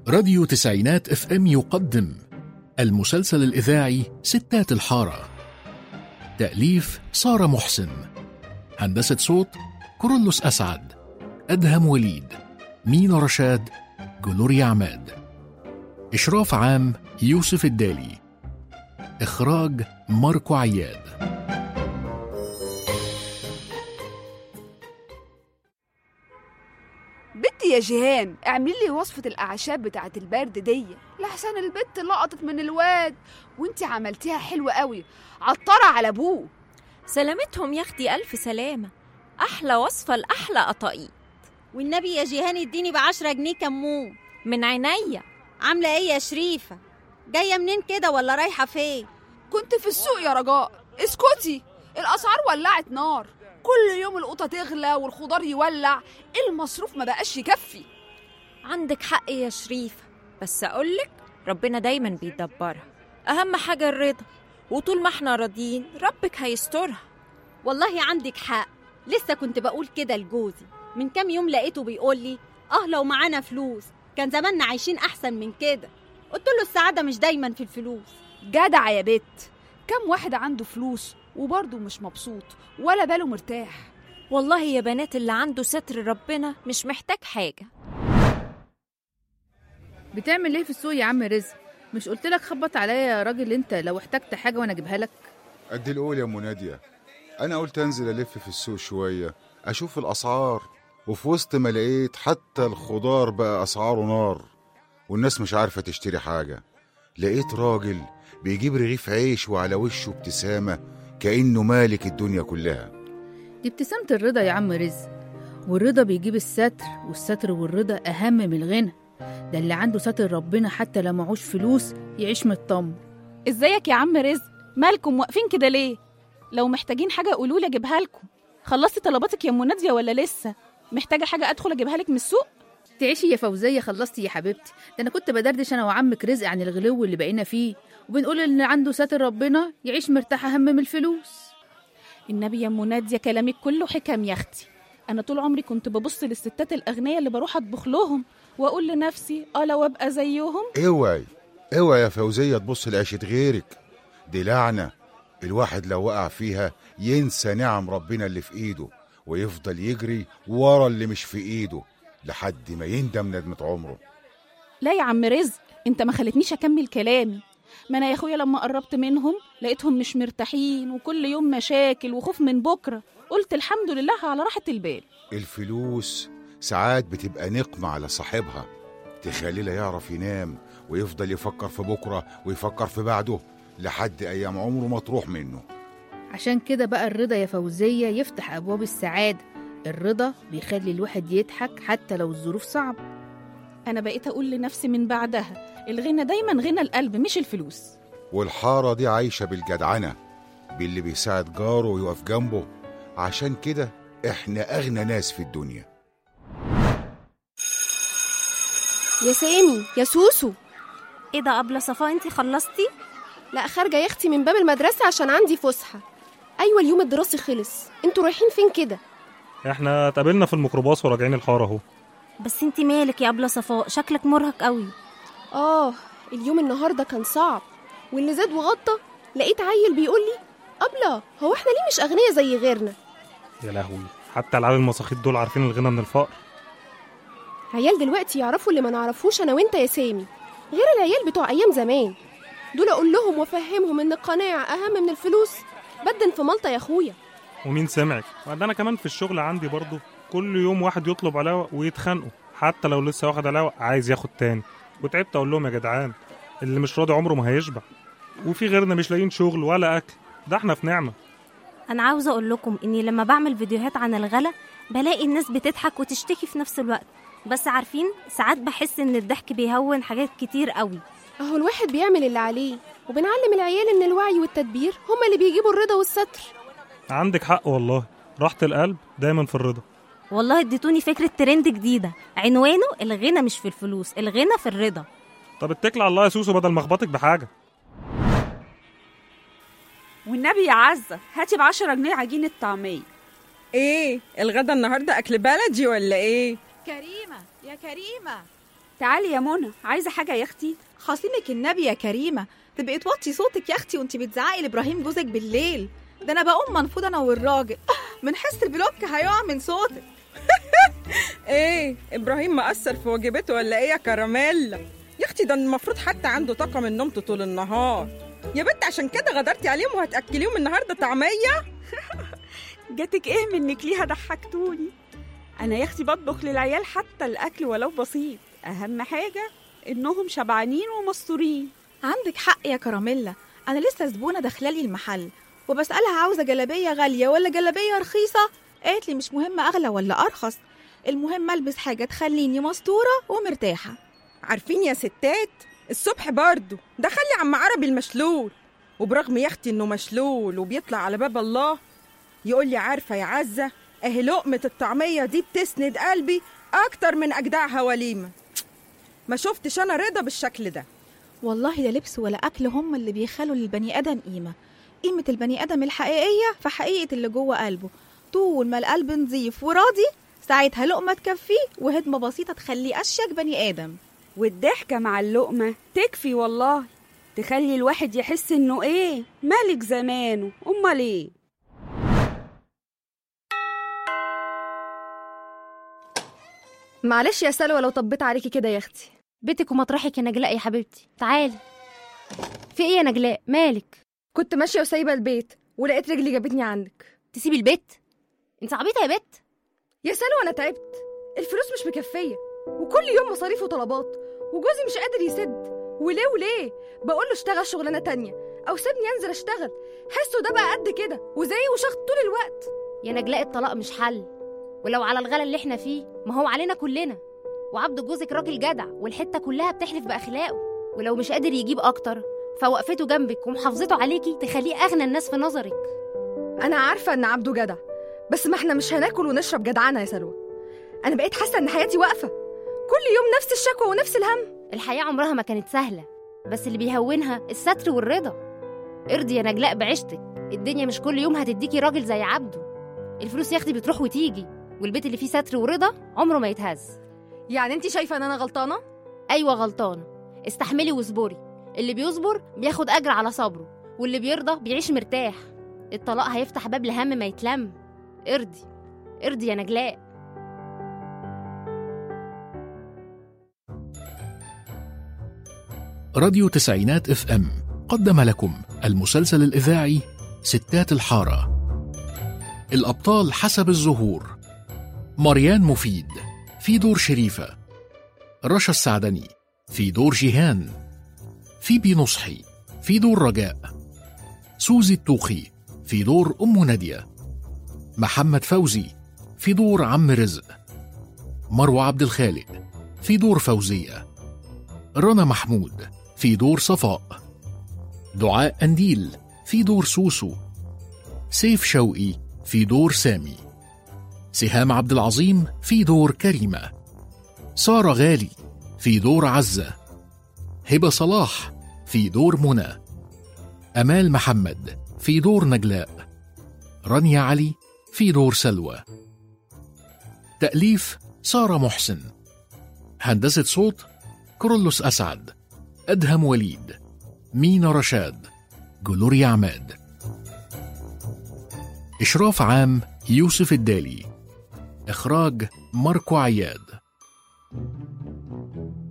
راديو تسعينات اف ام يقدم المسلسل الإذاعي ستات الحارة تأليف سارة محسن هندسة صوت كورولوس أسعد أدهم وليد مينا رشاد جلوريا عماد إشراف عام يوسف الدالي إخراج ماركو عياد بنتي يا جيهان اعملي لي وصفة الأعشاب بتاعة البرد دي لحسن البت لقطت من الواد وانتي عملتيها حلوة قوي عطرة على ابوه سلامتهم يا اختي الف سلامه احلى وصفه لاحلى قطاقيط والنبي يا جيهان اديني بعشرة جنيه كمون من عينيا عاملة ايه يا شريفة جاية منين كده ولا رايحة فين كنت في السوق يا رجاء اسكتي الأسعار ولعت نار كل يوم القطة تغلى والخضار يولع المصروف ما بقاش يكفي عندك حق يا شريفه بس اقولك ربنا دايما بيدبرها اهم حاجه الرضا وطول ما احنا راضيين ربك هيسترها والله عندك حق لسه كنت بقول كده لجوزي من كام يوم لقيته بيقول لي اه لو معانا فلوس كان زماننا عايشين احسن من كده قلت له السعادة مش دايما في الفلوس جدع يا بت كم واحد عنده فلوس وبرضه مش مبسوط ولا باله مرتاح والله يا بنات اللي عنده ستر ربنا مش محتاج حاجه بتعمل ايه في السوق يا عم رزق مش قلت لك خبط عليا يا راجل انت لو احتجت حاجه وانا اجيبها لك قد القول يا ام ناديه انا قلت انزل الف في السوق شويه اشوف الاسعار وفي وسط ما لقيت حتى الخضار بقى اسعاره نار والناس مش عارفه تشتري حاجه لقيت راجل بيجيب رغيف عيش وعلى وشه ابتسامه كانه مالك الدنيا كلها دي ابتسامه الرضا يا عم رزق والرضا بيجيب الستر والستر والرضا اهم من الغنى ده اللي عنده ستر ربنا حتى لو معوش فلوس يعيش مطمن ازيك يا عم رزق مالكم واقفين كده ليه لو محتاجين حاجه قولوا لي اجيبها لكم خلصتي طلباتك يا ام ناديه ولا لسه محتاجه حاجه ادخل اجيبها لك من السوق تعيشي يا فوزيه خلصتي يا حبيبتي ده انا كنت بدردش انا وعمك رزق عن الغلو اللي بقينا فيه وبنقول اللي عنده ستر ربنا يعيش مرتاح اهم من الفلوس النبي يا ام ناديه كلامك كله حكم يا اختي انا طول عمري كنت ببص للستات الاغنياء اللي بروح اطبخ لهم واقول لنفسي اه لو ابقى زيهم اوعي اوعي يا فوزيه تبص لعيشه غيرك دي لعنه الواحد لو وقع فيها ينسى نعم ربنا اللي في ايده ويفضل يجري ورا اللي مش في ايده لحد ما يندم ندمة عمره لا يا عم رزق انت ما خلتنيش اكمل كلامي ما انا يا اخويا لما قربت منهم لقيتهم مش مرتاحين وكل يوم مشاكل وخوف من بكره قلت الحمد لله على راحه البال الفلوس ساعات بتبقى نقمة على صاحبها تخليه لا يعرف ينام ويفضل يفكر في بكرة ويفكر في بعده لحد أيام عمره ما تروح منه عشان كده بقى الرضا يا فوزيه يفتح ابواب السعاده الرضا بيخلي الواحد يضحك حتى لو الظروف صعبه انا بقيت اقول لنفسي من بعدها الغنى دايما غنى القلب مش الفلوس والحارة دي عايشة بالجدعنة باللي بيساعد جاره ويقف جنبه عشان كده احنا أغنى ناس في الدنيا يا سامي يا سوسو ايه ده قبل صفاء انتي خلصتي لا خارجه يا اختي من باب المدرسه عشان عندي فسحه ايوه اليوم الدراسي خلص انتوا رايحين فين كده احنا اتقابلنا في الميكروباص وراجعين الحاره اهو بس انتي مالك يا قبل صفاء شكلك مرهق قوي اه اليوم النهارده كان صعب واللي زاد وغطى لقيت عيل بيقول لي ابله هو احنا ليه مش اغنياء زي غيرنا يا لهوي حتى العيال المساخيط دول عارفين الغنى من الفقر عيال دلوقتي يعرفوا اللي ما نعرفوش انا وانت يا سامي غير العيال بتوع ايام زمان دول اقول لهم وافهمهم ان القناعه اهم من الفلوس بدن في ملطه يا اخويا ومين سمعك وده انا كمان في الشغل عندي برضه كل يوم واحد يطلب علاوه ويتخانقوا حتى لو لسه واخد علاوه عايز ياخد تاني وتعبت اقول لهم يا جدعان اللي مش راضي عمره ما هيشبع وفي غيرنا مش لاقيين شغل ولا اكل ده احنا في نعمه انا عاوزه اقول لكم اني لما بعمل فيديوهات عن الغلا بلاقي الناس بتضحك وتشتكي في نفس الوقت بس عارفين ساعات بحس ان الضحك بيهون حاجات كتير قوي اهو الواحد بيعمل اللي عليه وبنعلم العيال ان الوعي والتدبير هما اللي بيجيبوا الرضا والستر عندك حق والله راحه القلب دايما في الرضا والله اديتوني فكره ترند جديده عنوانه الغنى مش في الفلوس الغنى في الرضا طب اتكل على الله يا سوسو بدل ما اخبطك بحاجه والنبي يا عزة هاتي بعشرة جنيه عجينة طعمية ايه الغدا النهارده اكل بلدي ولا ايه كريمة يا كريمة تعالي يا منى عايزه حاجه يا اختي خصيمك النبي يا كريمه تبقي توطي صوتك يا اختي وانت بتزعقي لابراهيم جوزك بالليل ده انا بقوم منفوض انا والراجل من حس البلوك هيقع من صوتك ايه ابراهيم مقصر في واجباته ولا ايه يا كراميلا يا اختي ده المفروض حتى عنده طاقه من نومته طول النهار يا بنت عشان كده غدرتي عليهم وهتاكليهم النهارده طعميه جاتك ايه منك ليها ضحكتوني انا يا اختي بطبخ للعيال حتى الاكل ولو بسيط اهم حاجه انهم شبعانين ومستورين عندك حق يا كراميلا انا لسه زبونه داخلالي المحل وبسالها عاوزه جلابيه غاليه ولا جلابيه رخيصه قالت لي مش مهم اغلى ولا ارخص المهم البس حاجه تخليني مستوره ومرتاحه عارفين يا ستات الصبح برضه ده خلي عم عربي المشلول وبرغم يا اختي انه مشلول وبيطلع على باب الله يقول لي عارفه يا عزه اهي لقمه الطعميه دي بتسند قلبي اكتر من اجدعها وليمه ما شفتش انا رضا بالشكل ده والله لا لبس ولا اكل هم اللي بيخلوا للبني ادم قيمه قيمه البني ادم الحقيقيه في حقيقه اللي جوه قلبه طول ما القلب نظيف وراضي ساعتها لقمه تكفيه وهدمه بسيطه تخليه اشيك بني ادم والضحكه مع اللقمه تكفي والله تخلي الواحد يحس انه ايه ملك زمانه امال ايه معلش يا سلوى لو طبيت عليكي كده يا اختي بيتك ومطرحك يا نجلاء يا حبيبتي تعالي في ايه يا نجلاء مالك كنت ماشيه وسايبه البيت ولقيت رجلي جابتني عندك تسيبي البيت انت عبيطه يا بت يا سلوى انا تعبت الفلوس مش مكفيه وكل يوم مصاريف وطلبات وجوزي مش قادر يسد وليه وليه بقول له اشتغل شغلانه تانية او سيبني انزل اشتغل حسه ده بقى قد كده وزي وشخط طول الوقت يا نجلاء الطلاق مش حل ولو على الغلا اللي احنا فيه ما هو علينا كلنا وعبد جوزك راجل جدع والحته كلها بتحلف باخلاقه ولو مش قادر يجيب اكتر فوقفته جنبك ومحافظته عليكي تخليه اغنى الناس في نظرك انا عارفه ان عبده جدع بس ما احنا مش هناكل ونشرب جدعانه يا سلوى انا بقيت حاسه ان حياتي واقفه كل يوم نفس الشكوى ونفس الهم الحياه عمرها ما كانت سهله بس اللي بيهونها الستر والرضا ارضي يا نجلاء بعيشتك الدنيا مش كل يوم هتديكي راجل زي عبده الفلوس يا اختي بتروح وتيجي والبيت اللي فيه ستر ورضا عمره ما يتهز يعني انت شايفه ان انا غلطانه ايوه غلطانه استحملي واصبري اللي بيصبر بياخد اجر على صبره واللي بيرضى بيعيش مرتاح الطلاق هيفتح باب لهم ما يتلم ارضي ارضي يا نجلاء راديو تسعينات اف ام قدم لكم المسلسل الإذاعي ستات الحارة الأبطال حسب الظهور مريان مفيد في دور شريفة رشا السعدني في دور جيهان فيبي نصحي في دور رجاء سوزي الطوخي في دور أم نادية محمد فوزي في دور عم رزق مروة عبد الخالق في دور فوزية رنا محمود في دور صفاء دعاء أنديل في دور سوسو سيف شوقي في دور سامي سهام عبد العظيم في دور كريمة سارة غالي في دور عزة هبة صلاح في دور منى أمال محمد في دور نجلاء رانيا علي في دور سلوى تأليف سارة محسن هندسة صوت كورولوس أسعد أدهم وليد مينا رشاد جلوريا عماد إشراف عام يوسف الدالي إخراج ماركو عياد